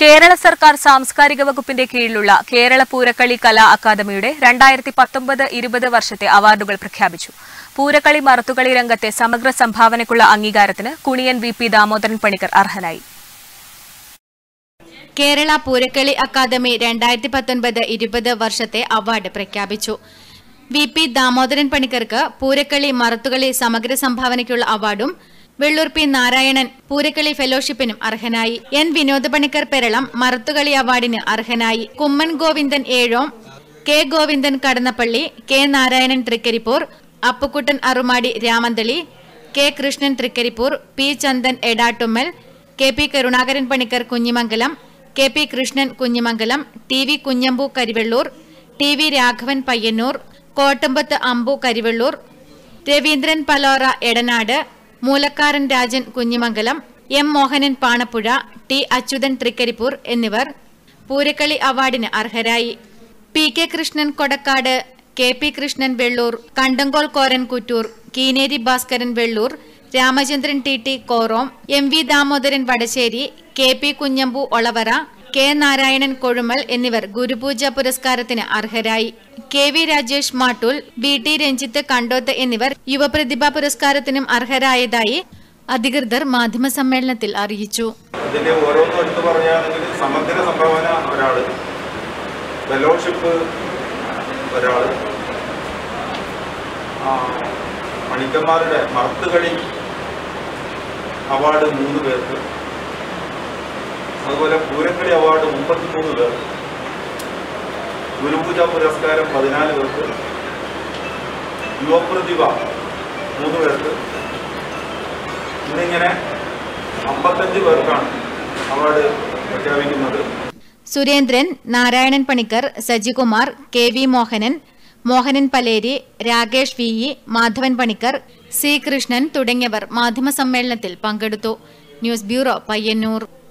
കേരള സർക്കാർ സാംസ്കാരിക വകുപ്പിന്റെ കീഴിലുള്ള കേരള പൂരക്കളി കലാ അക്കാദമിയുടെ രണ്ടായിരത്തി പത്തൊമ്പത് ഇരുപത് വർഷത്തെ അവാർഡുകൾ പ്രഖ്യാപിച്ചു പൂരക്കളി മറത്തുകളി രംഗത്തെ സമഗ്ര സംഭാവനയ്ക്കുള്ള അംഗീകാരത്തിന് കുണിയൻ വി പി ദാമോദരൻ പണിക്കർ അർഹനായി കേരള പൂരക്കളി അക്കാദമി രണ്ടായിരത്തി പത്തൊൻപത് ഇരുപത് വർഷത്തെ അവാർഡ് പ്രഖ്യാപിച്ചു വി പി ദാമോദരൻ പണിക്കർക്ക് പൂരക്കളി മറത്തുകളി സമഗ്ര സംഭാവനയ്ക്കുള്ള അവാർഡും വെള്ളൂർ പി നാരായണൻ പൂരക്കളി ഫെലോഷിപ്പിനും അർഹനായി എൻ വിനോദ പണിക്കർ പെരളം മറത്തുകളി അവാർഡിന് അർഹനായി Kumman Govindan Ezhome K Govindan Kadannappally K Narayanan Trikaripur Appukuttan Arumadi Ramanthali K Krishnan Trikaripur P Chandan Edattummal K P Karunakaran Panicker Kunhimangalam K P Krishnan Kunhimangalam T V Kunhambu Karivellur T V Raghavan Payyanur Kottambath Ambu Karivellur Raveendran Palora Edanad Moolakkaran Rajan Kunhimangalam M Mohanan Panappuzha T Achuthan Trikaripur എന്നിവർ പൂരക്കളി അവാർഡിന് അർഹരായി P K Krishnan Kodakkad K P Krishnan Vellur Kandankol Koran Kuttur Keeneri Bhaskaran Vellur Ramachandran T T Korom M V Damodaran Vadasseri K P Kunhambu Olavara K Narayanan Kozhumal എന്നിവർ ഗുരുപൂജ പുരസ്കാരത്തിന് അർഹരായി K V Rajesh Mattool B T Ranjith Kandoth എന്നിവർ യുവപ്രതിഭാ പുരസ്കാരത്തിനും അർഹരായതായി അധികൃതർ മാധ്യമസമ്മേളനത്തിൽ അറിയിച്ചു ഇതിന്റെ ഓരോന്നും എടുത്ത് പറയുകയാണെങ്കിൽ സമഗ്ര സംഭാവന ഒരാള് ഫെലോഷിപ്പ് ഒരാള് ആ, പണിക്കന്മാരുടെ മർത്തുകളി അവാർഡ് മൂന്ന് പേർക്ക് അതുപോലെ പൂരക്കളി അവാർഡ് മുപ്പത്തിമൂന്ന് പേർക്ക് ഗുരുപൂജ പുരസ്കാരം പതിനാല് പേർക്ക് യുവപ്രതിഭ മൂന്ന് പേർക്ക് എന്നിങ്ങനെ അമ്പത്തഞ്ച് പേർക്കാണ് അവാർഡ് പ്രഖ്യാപിക്കുന്നത് Surendran Narayanan Panicker Sajikumar K V Mohanan Mohanan Paleri Rakesh V E Madhavan Panicker C Krishnan തുടങ്ങിയവർ മാധ്യമസമ്മേളനത്തിൽ പങ്കെടുത്തു ന്യൂസ് ബ്യൂറോ പയ്യന്നൂർ